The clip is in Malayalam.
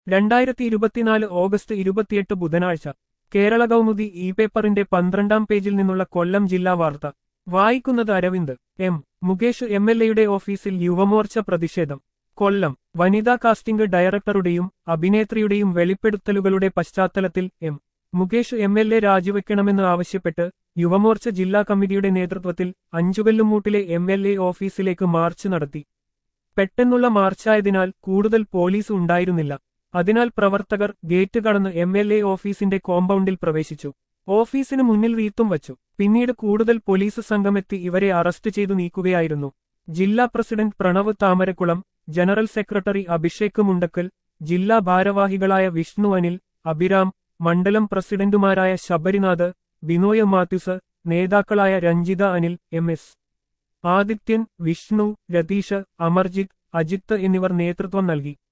രണ്ടായിരത്തി ഇരുപത്തിനാല് ഓഗസ്റ്റ് ഇരുപത്തിയെട്ട് ബുധനാഴ്ച കേരള കൗമുദി ഇ പേപ്പറിന്റെ പന്ത്രണ്ടാം പേജിൽ നിന്നുള്ള കൊല്ലം ജില്ലാ വാർത്ത വായിക്കുന്നത് Aravind M Mukesh M L എയുടെ ഓഫീസിൽ യുവമോർച്ച പ്രതിഷേധം കൊല്ലം വനിതാ കാസ്റ്റിംഗ് ഡയറക്ടറുടെയും അഭിനേത്രിയുടെയും വെളിപ്പെടുത്തലുകളുടെ പശ്ചാത്തലത്തിൽ M Mukesh M L A രാജിവെക്കണമെന്ന് ആവശ്യപ്പെട്ട് യുവമോർച്ച ജില്ലാ കമ്മിറ്റിയുടെ നേതൃത്വത്തിൽ അഞ്ചുകല്ലുമൂട്ടിലെ എം എൽ എ ഓഫീസിലേക്ക് മാർച്ച് നടത്തി പെട്ടെന്നുള്ള മാർച്ചായതിനാൽ കൂടുതൽ പോലീസ് ഉണ്ടായിരുന്നില്ല അതിനാൽ പ്രവർത്തകർ ഗേറ്റ് കടന്ന് എം എൽ എ ഓഫീസിന്റെ കോമ്പൗണ്ടിൽ പ്രവേശിച്ചു ഓഫീസിന് മുന്നിൽ റീത്തും വച്ചു പിന്നീട് കൂടുതൽ പോലീസ് സംഘമെത്തി ഇവരെ അറസ്റ്റ് ചെയ്തു നീക്കുകയായിരുന്നു ജില്ലാ president Pranav Thamarakulam general secretary Abhishek Mundakkal ജില്ലാ ഭാരവാഹികളായ വിഷ്ണു അനിൽ അഭിരാം മണ്ഡലം പ്രസിഡന്റുമാരായ ശബരിനാഥ് ബിനോയ് മാത്യുസ് നേതാക്കളായ രഞ്ജിത അനിൽ എം എസ് ആദിത്യൻ വിഷ്ണു രതീഷ് അമർജിത് അജിത്ത് എന്നിവർ നേതൃത്വം നൽകി